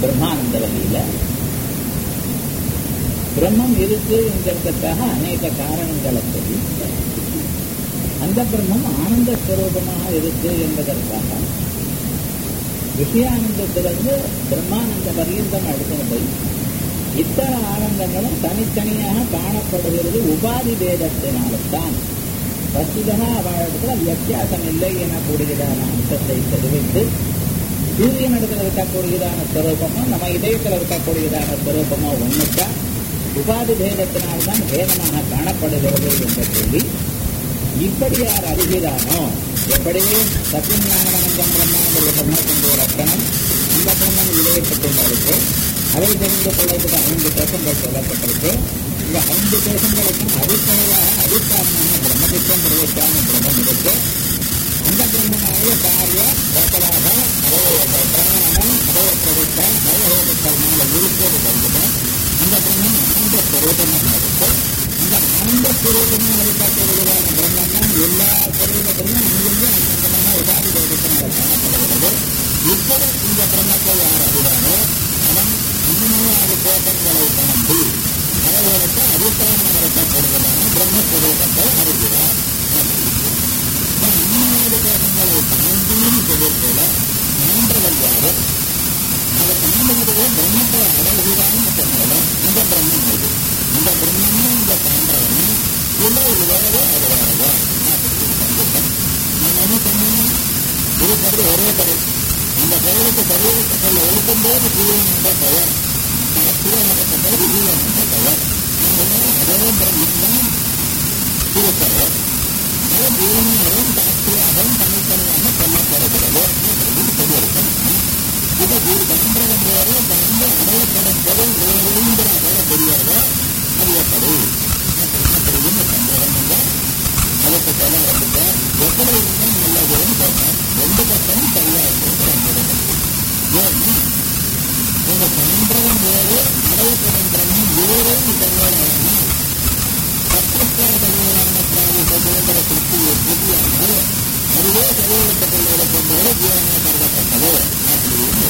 பிரம்மானந்த வகையில பிரம்மம் இருக்கு என்கிறதுக்காக அநேக காரணங்களை சொல்லி அந்த பிரம்மம் ஆனந்த ஸ்வரூபமாக இருக்கு என்பதற்காக விஷயானந்தத்திலிருந்து பிரம்மானந்த பரியந்தம் எடுத்துன்னு போய் இத்தனை ஆனந்தங்களும் தனித்தனியாக காணப்படுகிறது உபாதி பேதத்தினால்தான் வஸ்துதா அவளிடத்துல வித்தியாசம் இல்லை எனக்கூடியதான அம்சத்தை தெரிவித்து சூரியன் இடத்துல இருக்கக்கூடியதான ஸ்வரூபமோ நம்ம இதயத்தில் இருக்கக்கூடியதான ஸ்வரூபமோ ஒண்ணுதான் உபாதி பேதத்தினால்தான் பேதமாக காணப்படுகிறது என்று சொல்லி இப்படி யார் அறிகிறானோ எப்படியே சத்தியஞானவனந்தம் பிரம்மாண்ட பிரம்மத்தின் லட்சணம் அந்த பிரம்மன் விளையப்பட்டுள்ளது அதை தெரிந்து கொள்வதற்கு ஐந்து தேசங்கள் சொல்லப்பட்டிருக்கு இந்த ஐந்து தேசங்களுக்கும் அடிப்படையாக அடிப்பாரமான பிரம்மதிக்கம் பிரவேசான பிரம்மம் இருக்கு அந்த பிரம்மனாய காரிய கோசலாக பிராணம் அதய பிரவேச நவயோகத்தினால இருப்பது வருகிறது அந்த பிரம்மம் ஆனந்த ஸ்வரூபமாக இருக்கு அந்த ஆனந்த ஸ்வரூபமாக இருக்கக்கூடியதான பிரம்மம் தான் எல்லா ஸ்வரூபத்திலும் அங்கிருந்து ஆனந்தமான உபாதி தேவத்தினால காணப்படுகிறது இப்படி இந்த பிரம்மத்தை யார் அறிவாரோ அவன் அன்னமயாதி கோஷங்களை கடந்து அவர்களுக்கு அடித்தளமாக இருக்கக்கூடியதான பிரம்மஸ்வரூபத்தை அறிகிறார் அன்னமயாதி கோஷங்களை தாண்டியும் சொல்லியிருக்கல தாண்டவன் யாரு அதை தாண்டுகிறதே பிரம்மத்தை அடைகிறான்னு சொன்னது இந்த பிரம்மம் இது இந்த பிரம்மமும் இந்த தாண்டவனும் இல்லை இது வேறவே அது வேறவே நான் என்ன சொன்னேன் இது படி ஒரே படி அந்த பெயருக்கு சரீரத்தில் எழுக்கும்போது ஜீவன் என்ற பெயர் சாத்தியமாகப்பட்டது ஜீவன் என்ற பெயர் அதே பிரம்மம் திருப்பெயர் அது ஜீவனாகவும் சாட்சியாகவும் தனித்தனியாக சொல்லப்படுகிறது அப்படின்னு சொல்லியிருக்கேன் இது ஜீவ தாண்டவன் வேறு தாண்டி அடையப்படும் பொருள் வேறுங்கிற அளவு தெரியாதோ அது எப்படி அப்படின்னு சந்தேகம் இல்லை அதுக்கு சொல்ல ஆரம்பித்தார் எப்படி இருந்தால் நல்லதுன்னு கேட்டார் ரெண்டு பக்கமும் சரியா இருக்கு ஏன்னா உங்க சான்றவன் வேறு அடையப்படும் பிரம்மம் வேறுன்னு சொன்னாலும் சத்தியஸ்காரர்களான பிராணி சுதந்திர திருப்தியை புதியானது அதுவே சரீரத்துக்குள்ள கொண்டோடு ஜீவனாக கருதப்பட்டது அப்படின்னு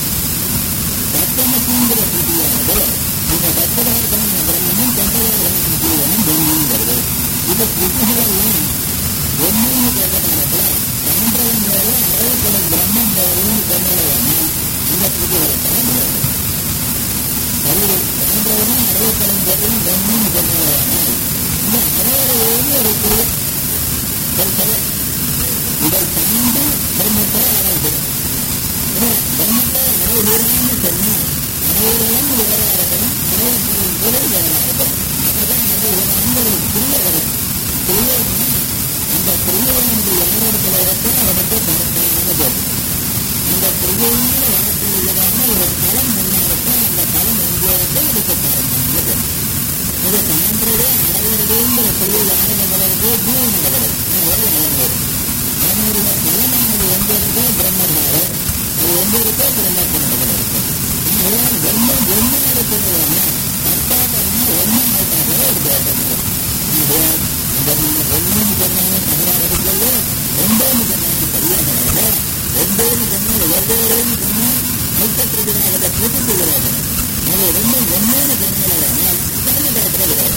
சத்தமசிங்கிற புதியானது இந்த சத்ததார்த்தம் பிரம்மமும் சந்ததார்த்தம் ஜீவனும் பூமிங்கிறது இது புதிகளெல்லாம் ஒன்னு கேட்டதானத்துல சான்றவன் வேறு அடையப்படும் பிரம்மம் வேறுன்னு சொன்னதையானால் இந்த புதிகளுக்கான முடியாது சரி சான்றவனும் அடையப்படும் பொருளும் ஒன்னு சொன்னதையானால் இந்த அடையறையோடு ஒரு பொருள் சரி இதை தாண்டி பிரம்மத்தை அடைகிறது பிரம்மத்தை அடைகிறான்னு சொன்னா அடையிறவன் வேறா இருக்கணும் அடையப்படும் பொருள் வேறா இருக்கணும் அப்பதான் அடைகிறான்னு ஒரு புரிய வரும் புரியணும்னா அந்த பிரியவனுடைய யாரிடத்துல இருக்கோ அவனுக்கு கரெக்டான பேர் அந்த பிரியமான வரக்கூடியதான ஒரு பலம் என்ன இருக்கோ அந்த பலம் எங்கே இருக்கோ அதுக்கு கரெக்டான பேர் இதை தாண்டதே அடையிறதுங்கிற சொல்லி யாரிடங்களுக்கு ஜீவனிடங்களுக்கு ஒரு அழகு அவனுடைய பலமானது எங்க இருக்கோ பிரம்மதார அது எங்க இருக்கோ பிரம்மத்தினிடத்தில் இருக்கு அதனால் பிரம்மம் என்ன இருக்கிறதுனா அர்த்தாத்தனா ஒன்னா ஆயிட்டாக ஒரு தேவம் இது இந்த ஒன்றுன்னு சொன்னாங்க தகராறு இருக்கிறது ரெண்டோன்னு சொன்னாங்க சரியாக வரல ரெண்டோன்னு சொன்னாங்க வெவ்வேறுன்னு சொன்னா ஐப்பத்திரிக்கிறோம் அதை புதுப்பிக்கிறாங்க அது ரெண்டும் ஒன்னேன்னு சொன்னாலும் கல்வி காட்டுறது கிடையாது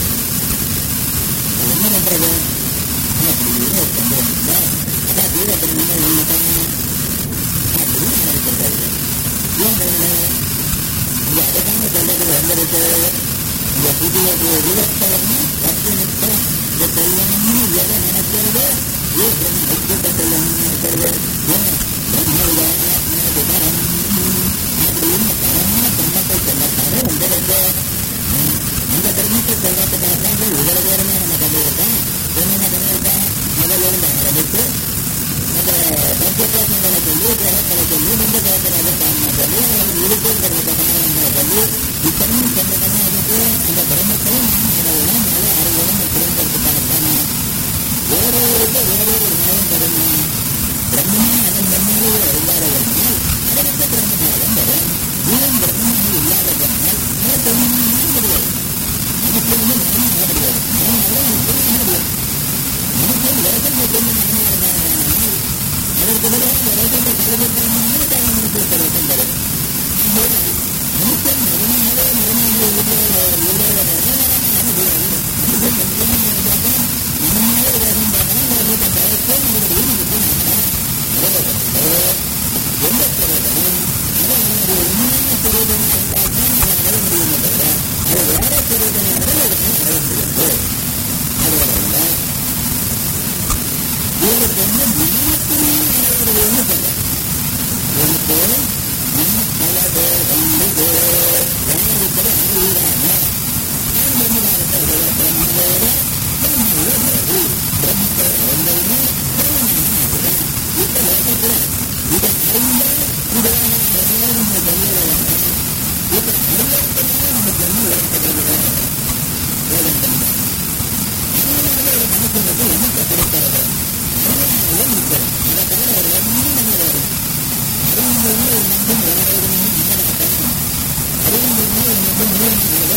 என்ன பண்றது அப்படின்னு ஒரு சந்தேகம் இல்லை அதான் தீபத்திரமே ஒண்ணுதான் அப்படின்னு நினைக்கிறது ஏன் தெரியல இங்க அதுதான சொல்றது வந்திருக்கு இந்த புதிய விவசாயம் பத்து நிமிஷம் இந்த கல்யாணம்னு எதை நினைக்கிறது ஏன் பிரம்மத்தை கல்யாணம் நினைக்கிறது ஏன் பிரம்மவிதாரம் அப்படின்னு பரமான பிரம்மத்தை சொல்லத்தாரு உங்களுக்கு அந்த பிரம்மத்தை சொல்லத்துக்காக இவ்வளவு பேருமே நம்ம பண்ணியிருக்கோம் என்னென்ன பண்ணியிருக்கோம் முதல்ல இருந்து ஆரம்பித்து அந்த பஞ்சகோஷங்களை சொல்லி கிரகங்களை சொல்லி ரொம்ப கேட்கறது காரணம் சொல்லி அவருக்கு இருக்குங்கிறது காரணங்களை சொல்லி இத்தனையும் சொன்னதுன்னா அதுக்கு அந்த பிரம்மத்தையும் அடையணும் நல்ல அறியணும் அப்படிங்கிறதுக்கான வேறொருக்கு வேறொரு நியாயம் தரணும் பிரம்மமே அவன் நம்மாலேயே இல்லாதவனால் அவருக்கு பிரம்மபாலம் வரும் ஜீவன் பிரம்மமாக இல்லாதவனால் அவர் பிரம்மமாக முடியாது நமக்கு வந்து நானும் ஆக முடியாது நான் அவரை புரிய முடியாது நமக்கு விரதம் கொண்டு நம்ம இருந்தால் அதற்கு பதிலாக விரதத்தை கருதுத்தாமல் தான் நமக்கு விரதம் வரும்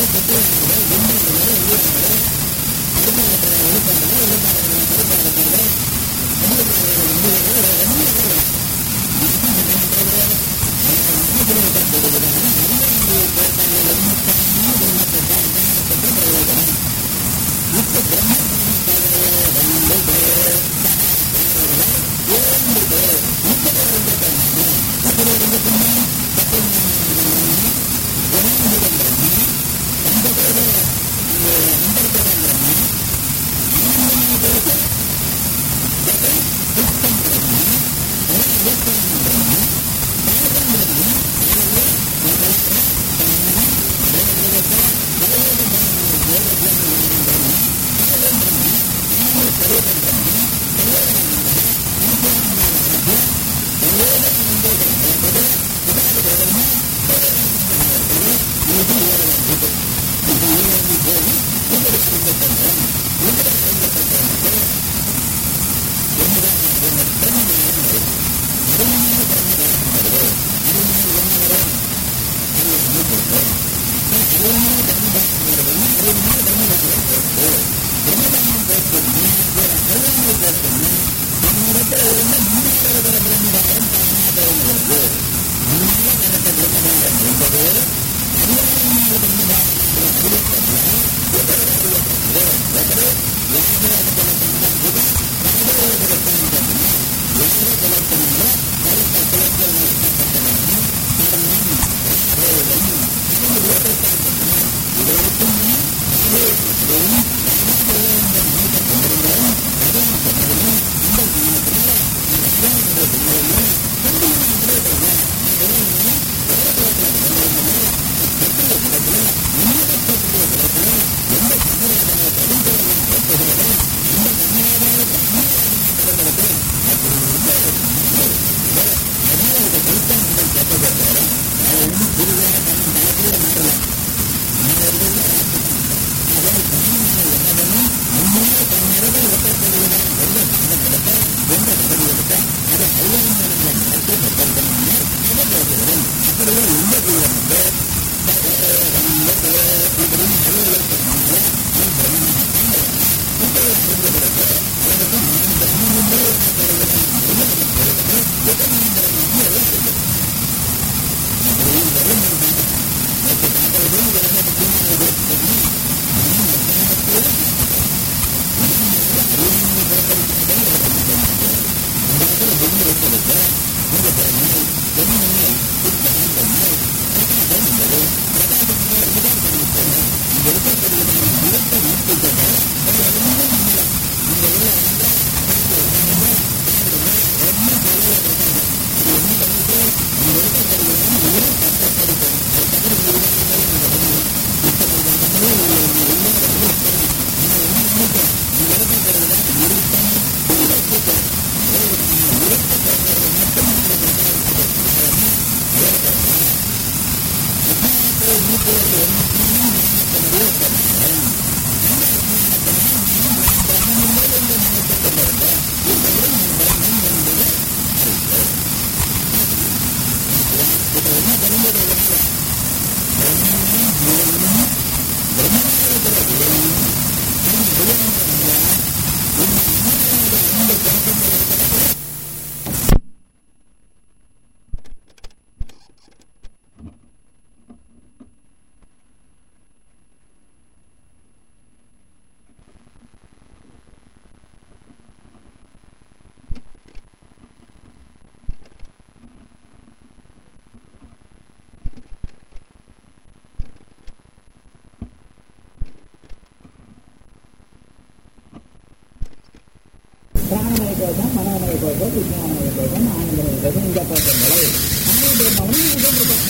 பிராணமய கோஷம் மனோமய கோஷம் விஞ்ஞானமய கோஷம் ஆனந்தமய கோஷம் இந்த கோஷங்களை அனைத்து பிரம்மனும் இருக்கின்றோம்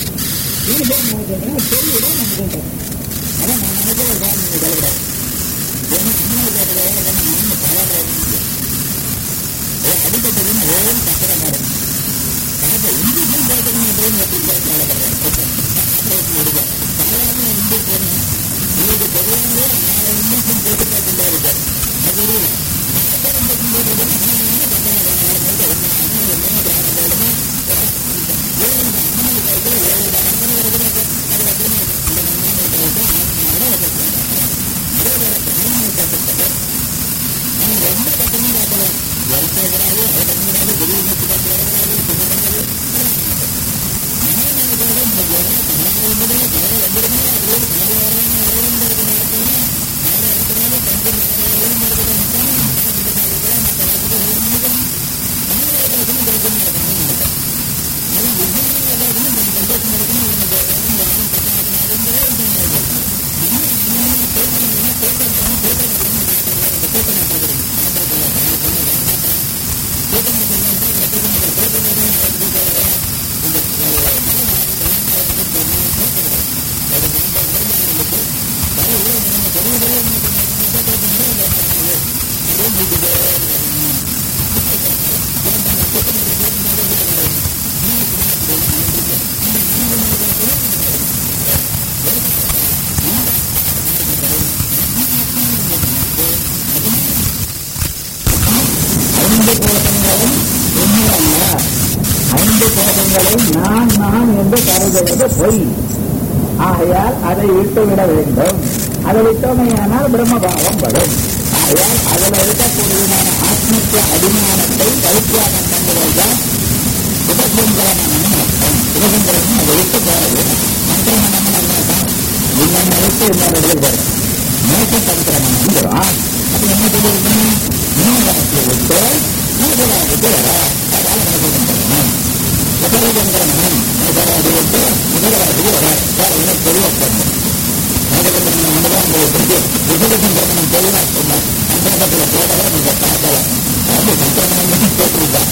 ஈடுபோம் நினைக்கின்றோம் சொல்லிவிட நம்ம சொல்றோம் அதான் நான் நினைக்கிற ஒரு காரணம் நீங்க சொல்லக்கூடாது ஏன்னா அண்ணன் கேட்டதை நம்ம பல அடிப்பட்டதுன்னு ஓம் சக்கர மாறும் காசை இந்துக்கும் கேட்கணும் அப்படின்னு எப்படி கவலைப்படுறேன் முடியும் சாதாரண இந்து பொண்ணு உங்களுக்கு தெரியாமலே நாலு இந்துக்கும் போட்டு பார்த்துட்டா இருக்காரு அது தெரியல ஐந்து கோஷங்களும் உண்மையல்ல ஐந்து கோஷங்களை நான் நான் என்று கருதுவது பொய் ஆகையால் அதை விட்டுவிட வேண்டும் அதை விட்டோமையானால் பிரம்மபாவம் வரும் ஆகையால் அதில் இருக்கக்கூடியதான ஆத்மத்துவ அபிமானத்தை பரித்தியாகம் பண்ணுவதுதான் உபசங்கரமான அர்த்தம் உபசங்கரம் அதை விட்டு போறது சங்கரமணம் என்னதான் இன்னொன்று விட்டு இன்னொரு இடத்துக்கு போறது மோச சங்கரமணம் வந்துடும் அப்ப என்ன சொல்லியிருக்கணும் மூலராசியை விட்டு மூலராசிக்கு வர அதால மோசசங்கரமணம் உபசங்கரமணம் முதலாவது விட்டு முதலாவது வர வேற என்ன தெரிய சொன்னோம் மோசசங்கரமணம் ஒன்றுதான் உங்களுக்கு உபசங்கரமணம் தெளிவா சொன்னோம் அந்த இடத்துல போடல நீங்க பார்க்கல அது சங்கரமணம் கேட்டிருக்கா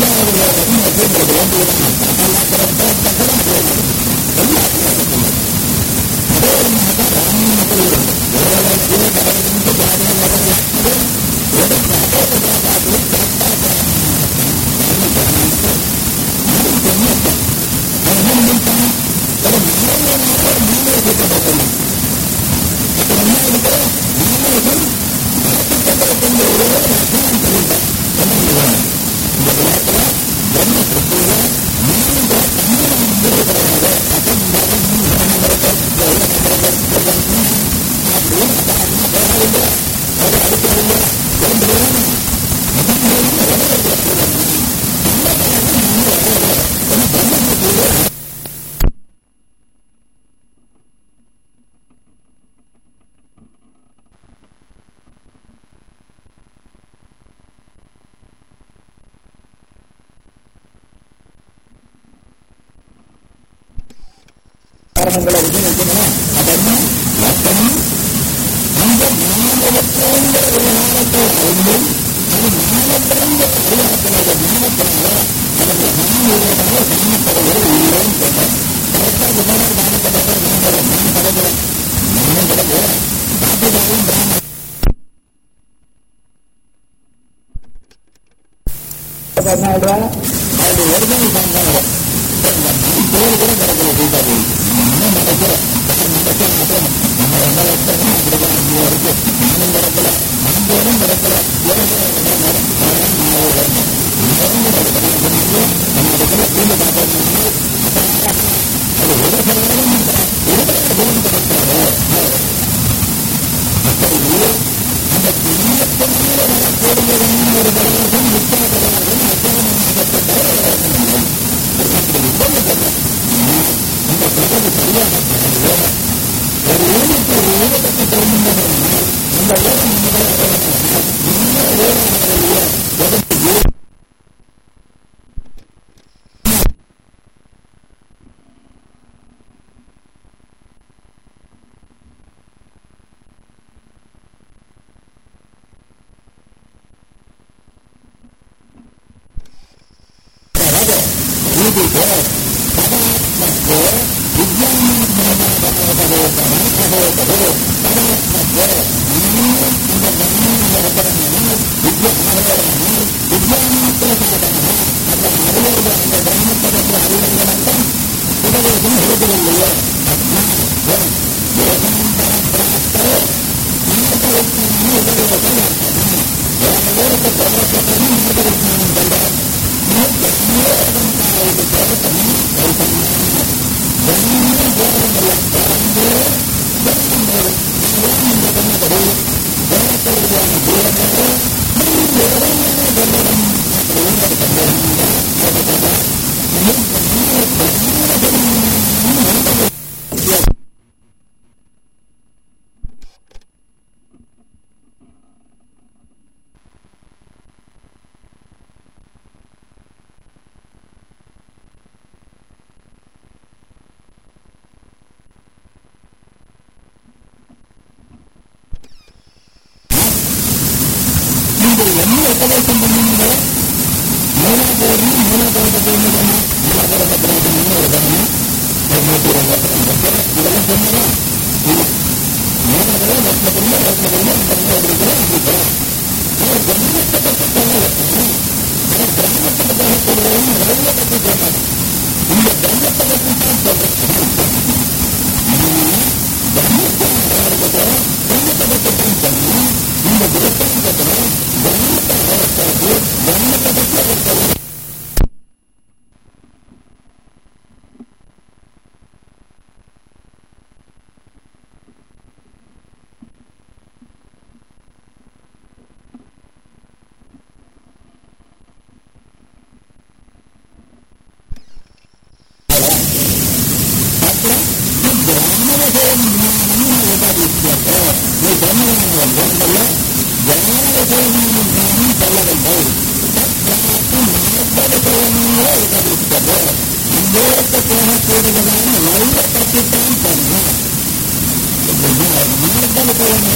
காரணங்களை வந்து வைக்கணும் அதெல்லாம் லட்சணம் அந்த ஞானவற்றோங்கிற ஒரு ஞானத்தை அறிந்து அது ஞானத்திறந்த அறியாத்தினால ஞானத்தினால அதற்கு ஞானத்தினால ஞானப்படுவது இல்லைன்னு சொன்னேன் கரெக்டா முன்னாடி ஞானப்படத்தை ஞானம் ஞானம் படகு ஞானம் படகு காட்டுகாரும் பிராமண பதினாலு அது ஒரிஜினல் சாங்காக பேர் கூட கிடக்கல சீதாபதி இன்னும் நடக்கிற நடக்க மாட்டோம் நம்ம ரெண்டு லட்சம் அப்படிதான் அஞ்சு வரைக்கும் நானும் கிடக்கல அன்போடும் கிடக்கல நம்ம இடத்துல பூண்டு பார்த்தோம்னா அது ஒரு சதவீதம் இருபது குணம் கிடைக்காது அப்படி அந்த புண்ணியத்தினால வரக்கூடியதான ஒரு பலவசம் மிக்க பலவசம் அச்சகமாகப்பட்ட ஒரு ஊருக்கு ஒரு ஊரகத்தை திரும்பினதுன்னா அந்த ஊரம் இன்னும் ஊராக நீங்கள் என்ன உபதேசம் பண்ணீங்க மூலா போடணும் மூலா போட போடணும் மூலா போட பத்திரம் ஒரு கவனம் ஒரு நூற்றி இருபது இதெல்லாம் சொன்னதா இல்லை மூலா போட ரத்ன பொருள் ரத்ன பொருள் இந்த அப்படி கூட அப்படி போகலாம் அவர் பிரம்மத்தை பற்றி சொல்லல அவர் பிரம்மத்தை பற்றி சொல்லுவோம் நிறைய பற்றி சொன்னார் இந்த பிரம்மத்தை பற்றி தான் சொல்றேன் பிரம்மத்தை பிரம்மத்தை பற்றி தான் சொன்னேன் இந்த குருத்தம் பிரம்மத்தை வளர்க்கிறது பிரம்மத்தை பற்றி அவர் சொல்லுவார்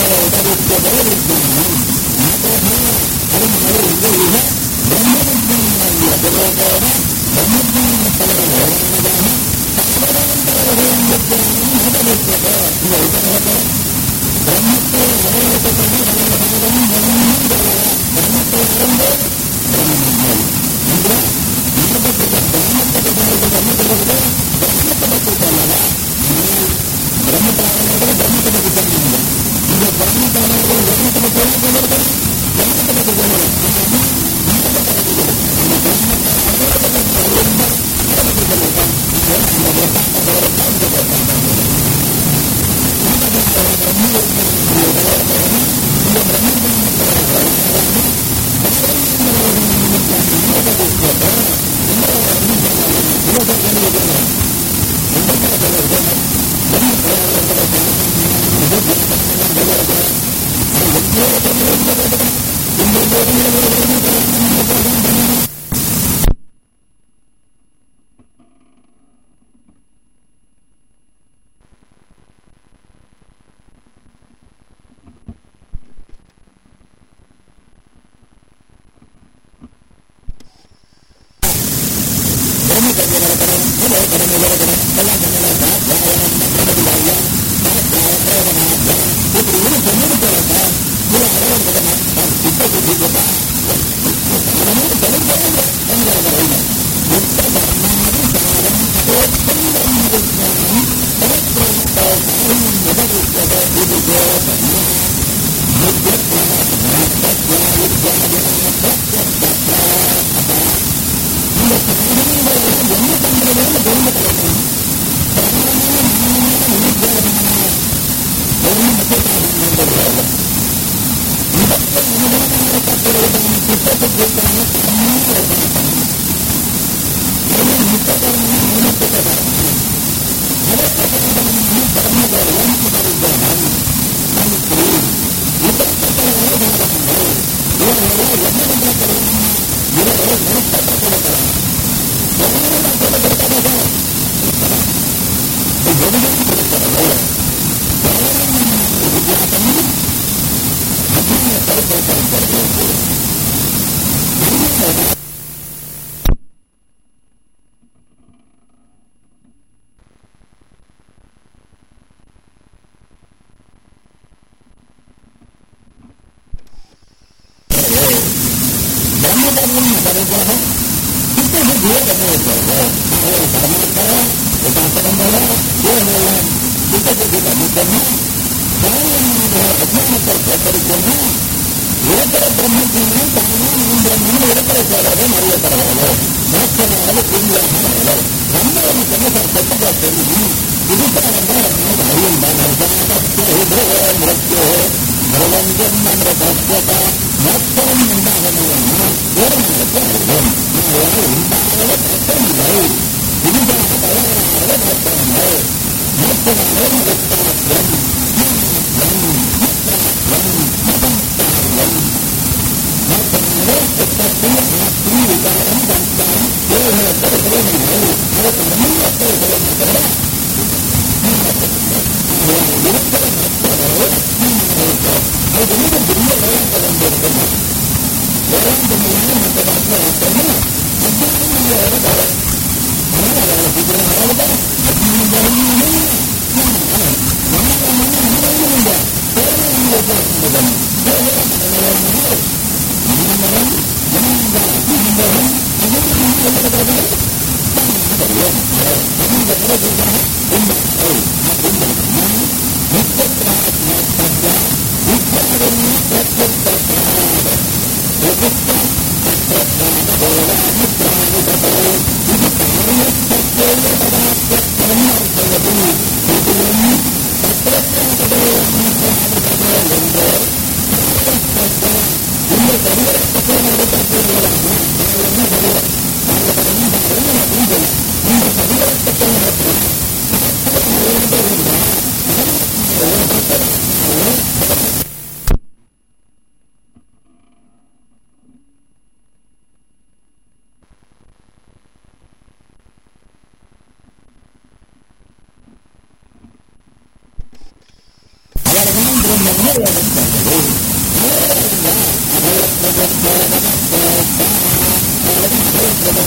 பிரம்ம அவர்களுக்கு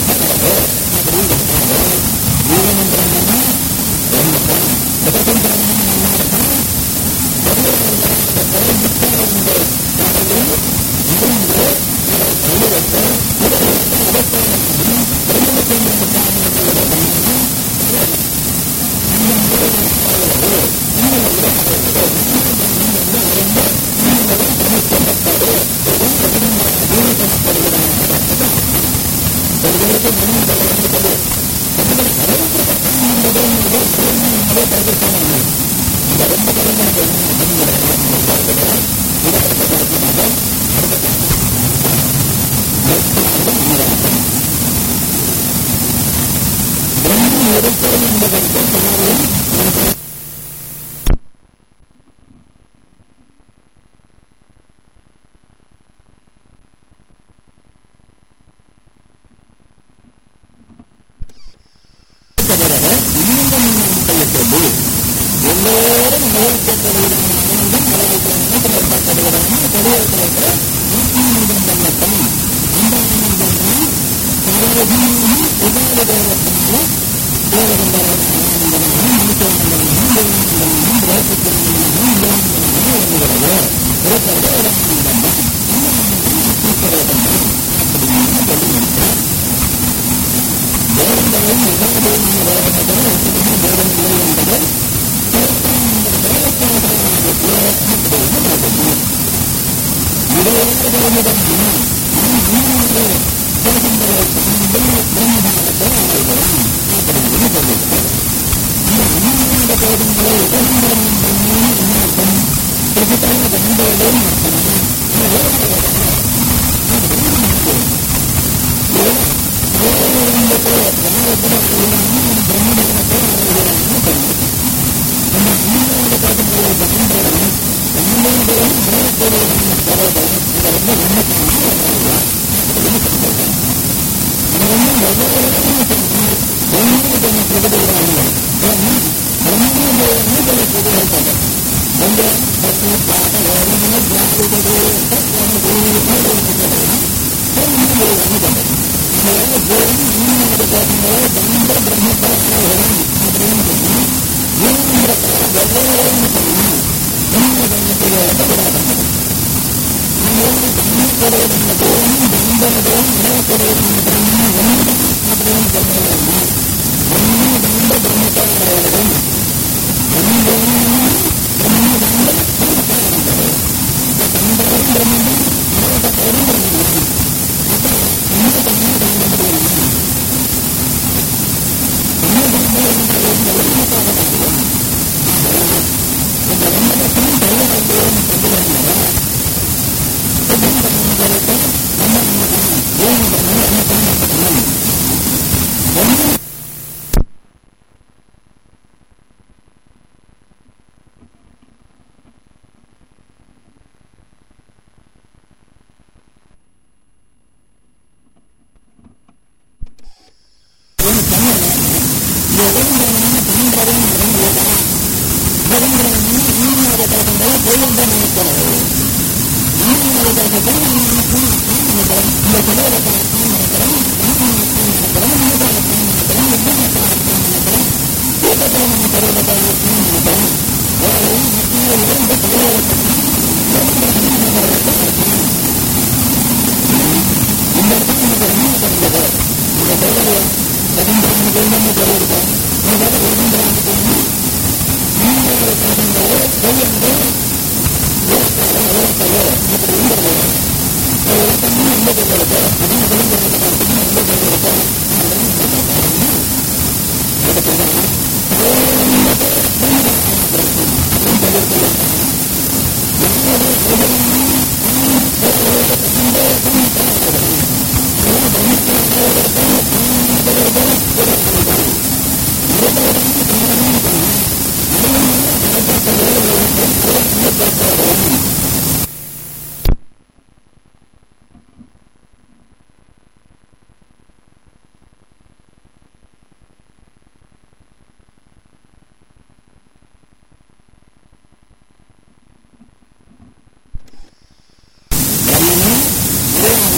பிரம்மனே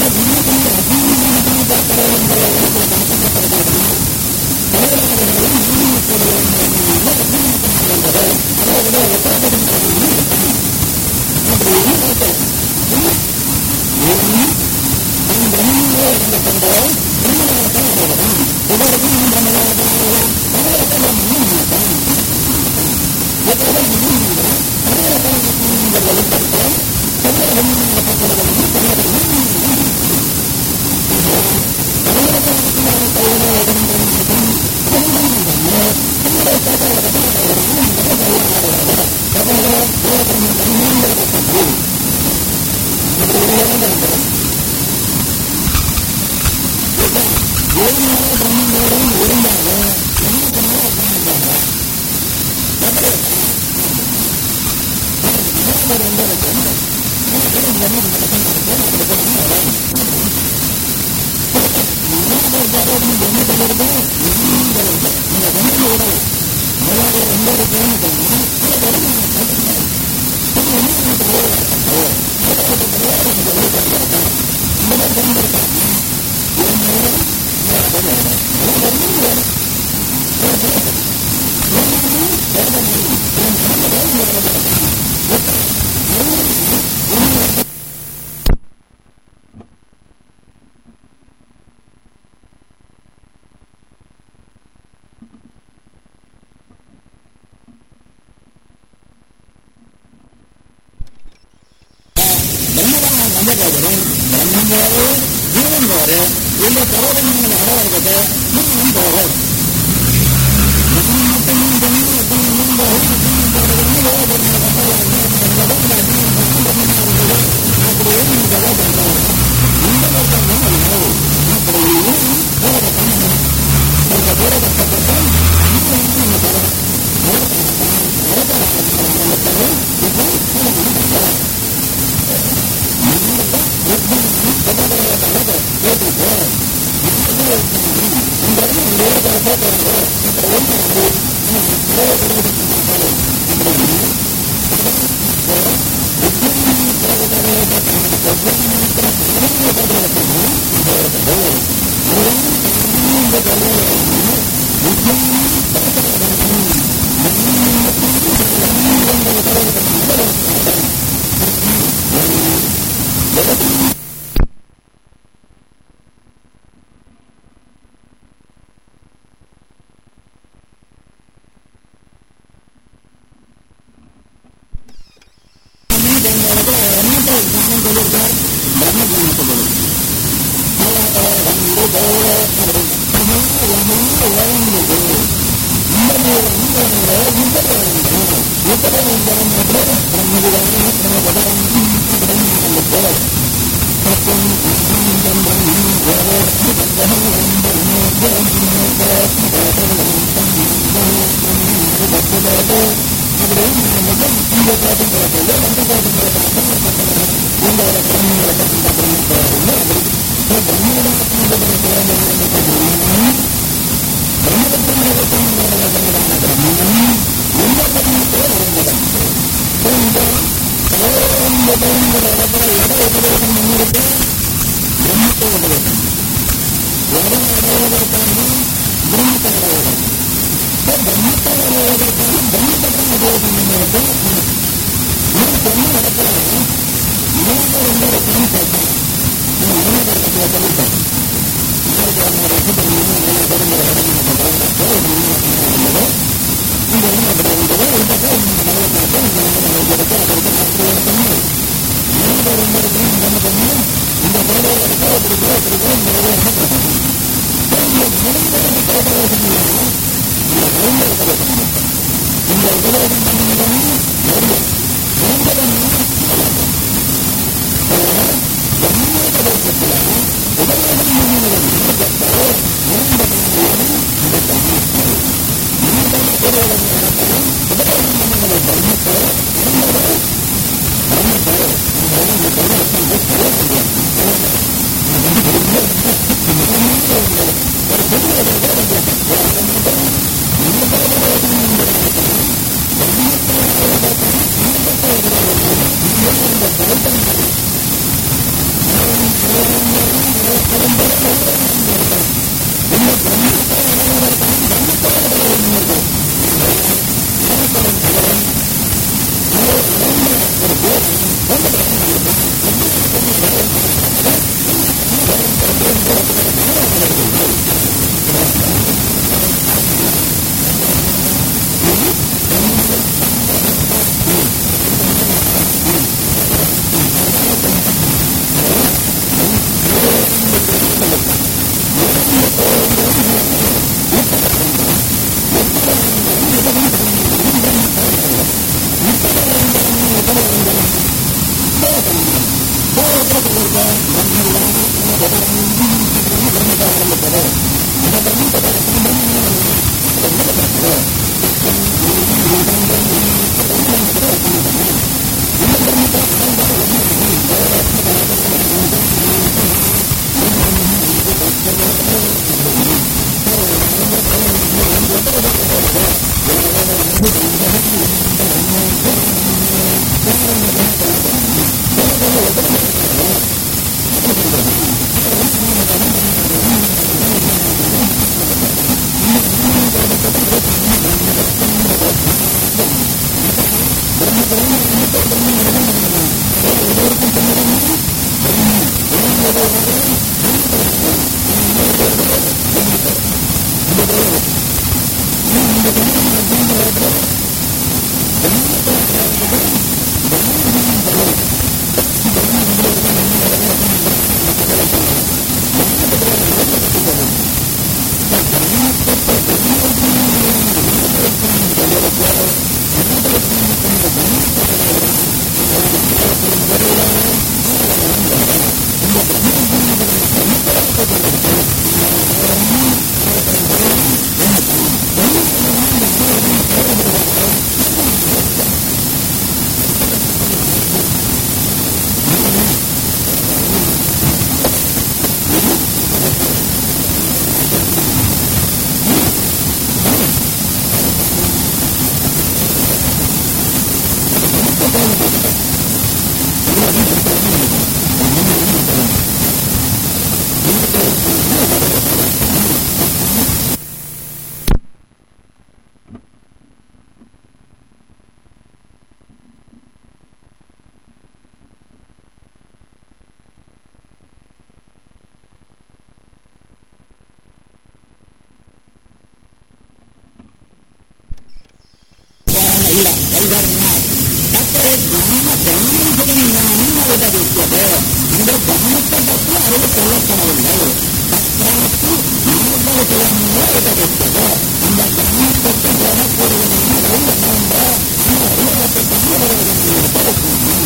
வந்தபோதிலும் பிரம்மம் வேறு ஜீவன் வேறு இந்த சரோதனங்கள் அடவர்கத்தை முன்னும் போகும் பிரம்மம் மட்டுமே ஜென்மம் எப்படி முன்னும் போகும் முன்னும் போவதுன்னு ஏதோ ஒரு அப்படியே நீங்க சொல்றாங்க இந்த வருஷம் அப்படியே போகிற பண்ணணும் கொஞ்சம் கூட கஷ்டப்பட்டு நம்ம சொல்லணும் Thank இல்ல வைதர்னார் தற்போது ஞான கவனிப்பதும் ஞானம் அவதரித்தது இந்த கவனத்தை பற்றி அறிவு சொல்லப்படவில்லை தற்காலத்து ஞானபலத்திலே அவதரித்தது அந்த கவனத்துக்கு பெறக்கூடியதான அறிவு என்னவென்ற அந்த அறிவத்தை தமிழர்கள் இருப்பதற்கும்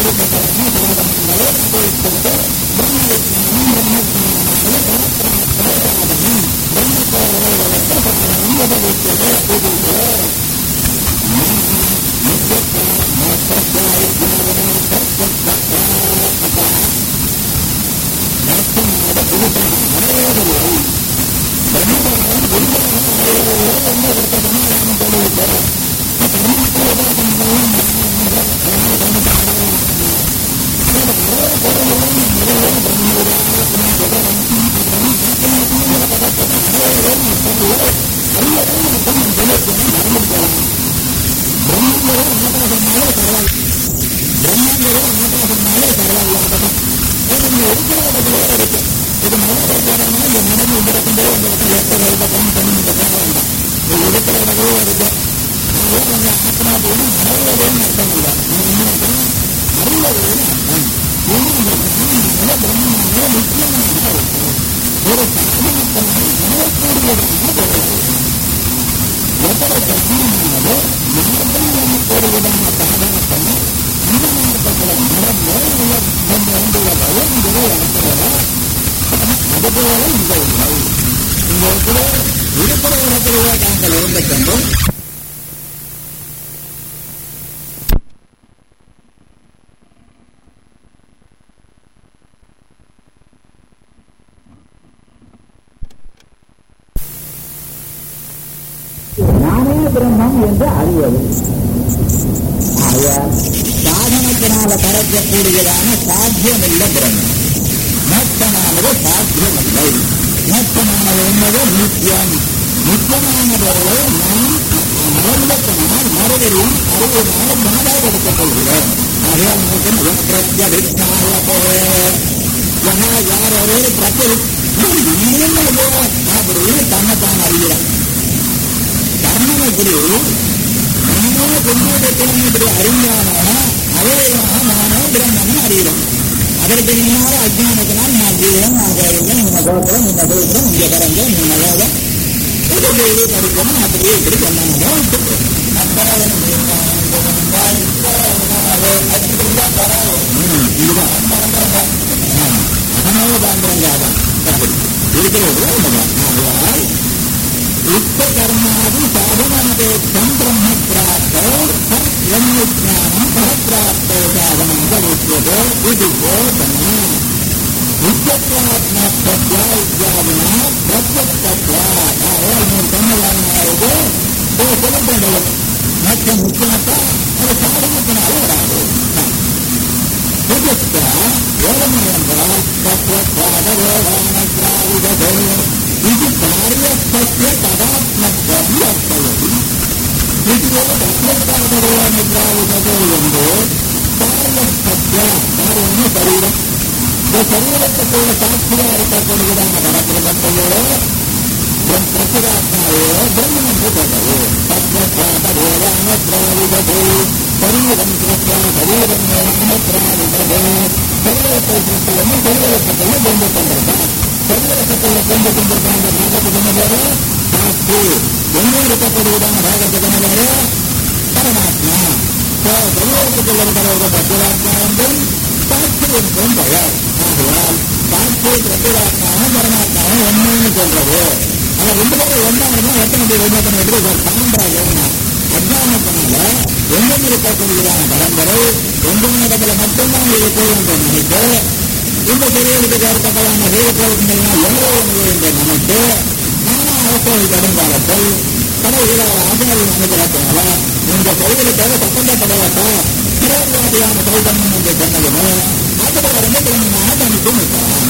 நானே பிரம்மம் என்று அறிவது ஆகையால் சாதனத்தினால படைக்கக்கூடியதான சாத்தியமில்ல பிரம்மம் மோட்சமானது சாத்தியமில்லை மோட்சமானது என்பது நித்தியம் நித்தியமான பொருளை நாம் மறந்தத்தினால் மறுபடியும் அறிவினால் பாடாப்படுத்திக் கொள்கிறோம் ஆகையால் நமக்கு பிரத்யபிஷ்டாய போல யார் ஒரே பிரத்யபி அப்படின்னு தன்னைத்தான் அறிகிறார் கர்மனப்படி நானே புண்ணியத்திலும் இப்படி அறிஞானோ அவையாக நானே பிரம்மன் அறிகிறோம் அதற்கு முன்னால அஜானத்தினால் நான் ஜீவன் நான் கேளுங்க இந்த கோத்திரம் இந்த தோற்றம் இங்க பிறந்த இந்த நலோகம் இது டெய்லி படிக்கணும் அப்படியே இப்படி சொன்னாங்க இருக்கிறது உண்மைதான் யுக்த கர்மாதி சாதனாபேட்சம் பிரம்ம பிராப்தோ பிரம்மஜானம் பரப்பிராப்தோ சாதனம் கலிப்பியதோ இது போதனா நித்தியத்வாத்மா பிரத்யா இத்தியாதினா பிரத்யத்வா மூணு சொன்னதானது சொல்லிட்டு மற்ற முக்கியத்தா அது சாதனத்தினால வராது புதுஸ்தா வேதனை என்றால் தத்துவத்வாத வேதான திராவிடதே இது காரியஸ்ய ததாத்மத்வம் அர்த்தயதி இதுவே தத்துவத்தாதவேன திராவிடதே என்று காரியஸ்ய காரியம்னு சரீரம் இந்த சரீரத்துக்குள்ள சாட்சியா இருக்கக்கூடியதான பரபிரமத்தையோட பிரசுராத்மாவையோ பிரம்மன் என்று சொல்றது தத்துவத்வாத வேதான திராவிடதே சரீரம் கிருஷ்ணா சரீரம் வேதான திராவிடதே சரீரத்தை கிருஷ்ணன்னு சரீரத்துக்குள்ள கொண்டு கொண்டிருக்கான் சரீரத்துக்குள்ள கொண்டு கொண்டிருக்காங்க பாகத்துக்கு என்ன பேரு சாட்சி எங்கே இருக்கக்கூடியதான பாகத்துக்கு என்ன பேரு பரமாத்மா சரீரத்துக்குள்ள இருக்கிற ஒரு பிரசுராத்மா என்றும் சாட்சி என்றும் பெயர் ஆகையால் சாட்சி பிரசுராத்மாவும் பரமாத்மாவும் ஒன்றுன்னு சொல்றது அவ ரெண்டு பேரும் ஒன்றா இருந்தா எத்தனை பேர் ஒன்றா எப்படி ஒரு சான்றாக அஜானத்தினால எங்கும் இருக்கக்கூடியதான பரம்பரை எங்கும் இடத்துல மட்டும்தான் இருக்கு என்று நினைத்து இந்த சரீரத்துக்கு ஏற்பட்டதான வேறுபாடுகள்லாம் எவ்வளோ என்று நினைத்து நானா அவசரம் கடுங்காலத்தில் கடவுளால் ஆச்சாரியம் நினைக்கிறதுனால இந்த சரீரத்தோட சம்பந்தப்படவட்ட சிறவாதியான சைதன்யம் என்று சொன்னதுமே அதுல இருந்து பிரம்மனாக தனித்து நிற்கலாம்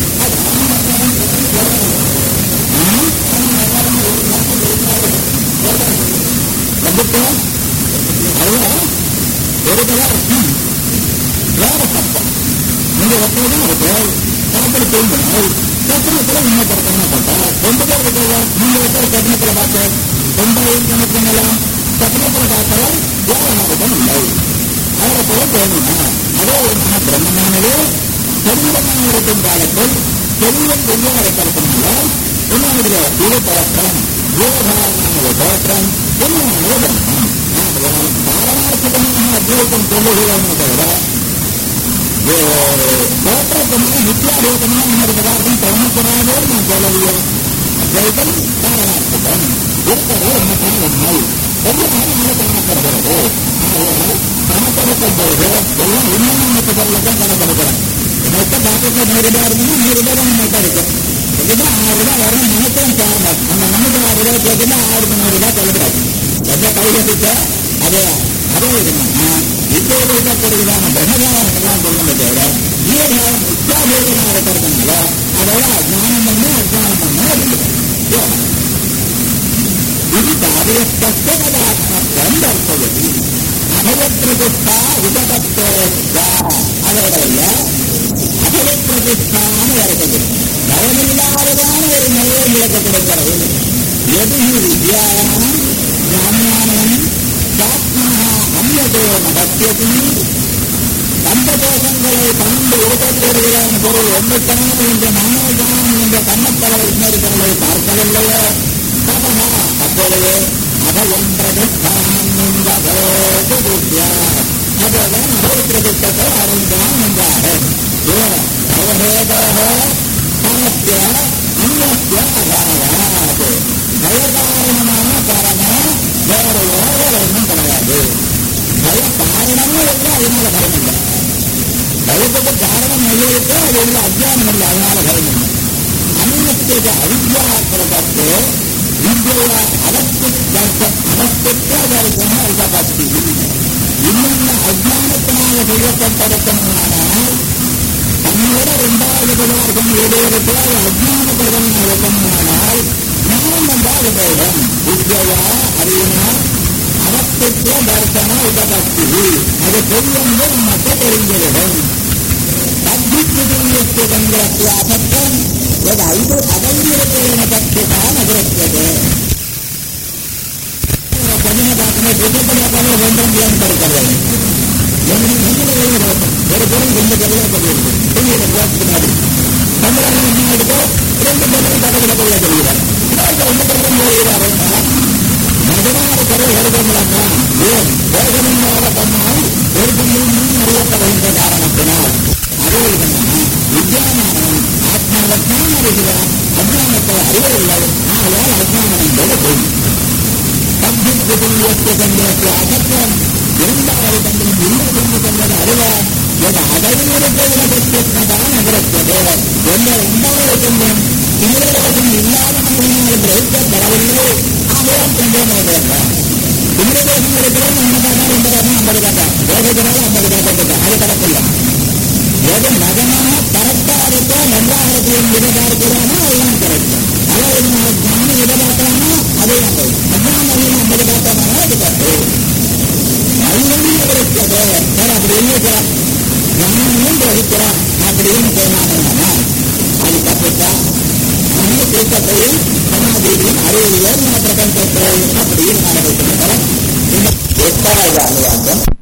வந்துட்டு அதுதான் ஒரு தடவை வேற சட்டம் நீங்க எப்போதும் இருக்கு கணக்கில் தூங்கணும் சட்டணத்துல உண்மைப்படுத்தப்பட்ட ரெண்டு பேர் இருக்கிற நீங்க இருக்கிற சட்டணத்துல பார்த்து ரெண்டாயிரம் கணக்குங்களாம் சட்டணத்துல பார்த்தவர் வியாபாரம் இல்லை அவரை போல தோணுமா அதே ஒரு மன பிரம்மமானது சரீரமாக இருக்கும் காலத்தில் சரீரம் வெளியாக இருக்கிறதுனால உண்மையில இது தோற்றம் ஜீவபாரமான தோற்றம் உண்மையான பிரம்மம் பாரமார்த்தமாக அத்வைத்தம் சொல்லுகிறோமே தவிர தோற்றத்தினால நித்தியாபூதமாக இன்னொரு பதார்த்தம் தோணக்கூடாதோ நான் சொல்லலையே அத்வைதம் காரணார்த்தம் இருக்கிறது உண்மைக்கான உண்மை எல்லாரும் நம்ம காணப்படுகிறது கணக்கெடுக்கும் போது எல்லாம் உண்மையான பொருளை தான் கணக்கெடுக்கிறோம் நம்மகிட்ட பாக்கெட்ல நூறு ரூபாய் இருக்குன்னா நூறு ரூபாய் தான் நம்மகிட்ட இருக்கு இதுதான் ஆறு ரூபாய் வரும் மனசும் காரணம் அந்த மனசு ஆறு ரூபாய் கேட்குன்னா ஆயிரத்தி நூறு ரூபாய் சொல்லக்கூடாது எந்த கைகட்டிக்க அதே அதே இருக்கணும்னா இப்போ இருக்கக்கூடியதான பிரம்மகாரம் எல்லாம் சொல்லணும் தவிர ஜீவகாரம் உற்சாகமாக இருக்கிறதுனால அதோட அஜானம் பண்ணு அஜானம் பண்ணு அப்படின்னு இது காரியஸ்தமாத்மத்வம் தர்ப்பயதி அபயப்பிரதிஷ்டா உபதத்தோஸ்தா அதோடைய அபயப்பிரதிஷ்டான்னு வருகிறது பயமில்லாததான ஒரு நிலையை விளக்க கொடுக்கிறது எது வித்யானம் ஞானம் சாத்மனா அந்நதோ நகத்தியதி பந்ததோஷங்களை கண்டு இருக்கக்கூடியதான பொருள் ஒன்றுக்கான இந்த மனோஜானம் என்ற கண்ணத்தலை இன்னொரு பொருளை பார்க்கவில்லையோ ததா அப்பொழுது அபயம் பிரதிஷ்டானம் இந்த போதுத்யா அதுதான் அபயப்பிரதிஷ்டத்தை அறிந்தான் என்றார் அவபேதோ சமஸ்ய அந்நிய அபாவாது பயகாரணமான காரணம் வேற வேற ஒன்றும் கிடையாது பய காரணமும் இல்லை அதனால பயம் இல்லை பயத்துக்கு காரணம் இல்லையிட்டு அது உள்ள அஜ்ஞானம் இல்லை அதனால பயம் இல்லை அந்நியத்துக்கு அவித்யா பிரதத்து வித்யா அதற்கு அதற்கு அதற்கு அல்பபக்தி இன்னும் அஜ்ஞானத்தினால செய்யப்பட்டிருக்கணுமானால் தன்னோட இரண்டாவது பதார்த்தம் ஏதோ இருக்கோ அது அஜ்ஞான பிரதமம் இருக்கணுமானால் ஞானம் வந்தால் போயிடும் வித்யா அறிவினா அவத்துக்கு தர்சன உபபக்தி அது தெரிந்து நமக்கு தெரிந்துவிடும் தத்வித்யுதயஸ்ய தந்திரஸ்ய அசத்தம் எது ஐது அதைவிருப்பேன பட்சிதான் அதிருப்யது பதின பார்க்கணும் புத்தகத்தில் பார்க்கணும் ஒன்றும் ஏன் இருக்கிறது ஒரு பொருள் ரெண்டு பொருளாக தெரியுது புரியுது பின்னாடி சந்திரன் என்ன எடுத்தோ ரெண்டு பொருள் பக்கத்தில் பொருளாக தெரிகிறார் ரெண்டு பொருளும் போகிறார் மகனான பொருள் எழுதமில்லாமா ஏன் வேகமில்லாத பண்ணால் ஒரு பொருளும் அறியப்படுகின்ற காரணத்தினால் அதே விதமாக வித்யானம் ஆத்மாவத்தான் அறிகிறார் அஜானத்தை அறியவில்லை ஆனால் அஜானம் என்பது பொய் தத்வித்யுதயஸ்ய தந்திரஸ்ய அசத்தம் இரண்டாவது தந்திரம் இல்லை என்று சொன்னது அறிவார் எது அடைவிருப்பதில் பட்சத்தான் அதிருப்பது என்ற இரண்டாவது தந்திரம் திமிரதோஷம் இல்லாத மனிதனால் கிரகிக்கப்படவில்லை ஆகையால் தந்திரம் இருக்கிறார் திமிரதோஷம் இருக்கிறது நம்ம பார்த்தா ரெண்டு காரணம் ஐம்பது காட்டா வேகத்தினால ஐம்பது காட்டா அது கணக்கில்ல எது நகமாக கரெக்டா இருக்கோ நன்றாக இருக்கு என்று பார்க்கிறானோ அதெல்லாம் கரெக்ட் அதாவது ஞானம் எதை பார்க்கலாமோ அதே ஐம்பது அஜானம் ஐம்பது பார்த்தானோ அது கரெக்ட் அதுவும் இருக்கிறது சார் அப்படி இல்லை சார் ஞானமும் கிரகிக்கிறான் அப்படின்னு சொன்னாங்கன்னா அது தப்புத்தான் நம்ம திருப்பத்தையும் சமாதியும் அறிவியல் பிரபஞ்சத்தை அப்படின்னு ஆரம்பிக்கிறோம் இந்த எட்டாவது அனுவாக்கம்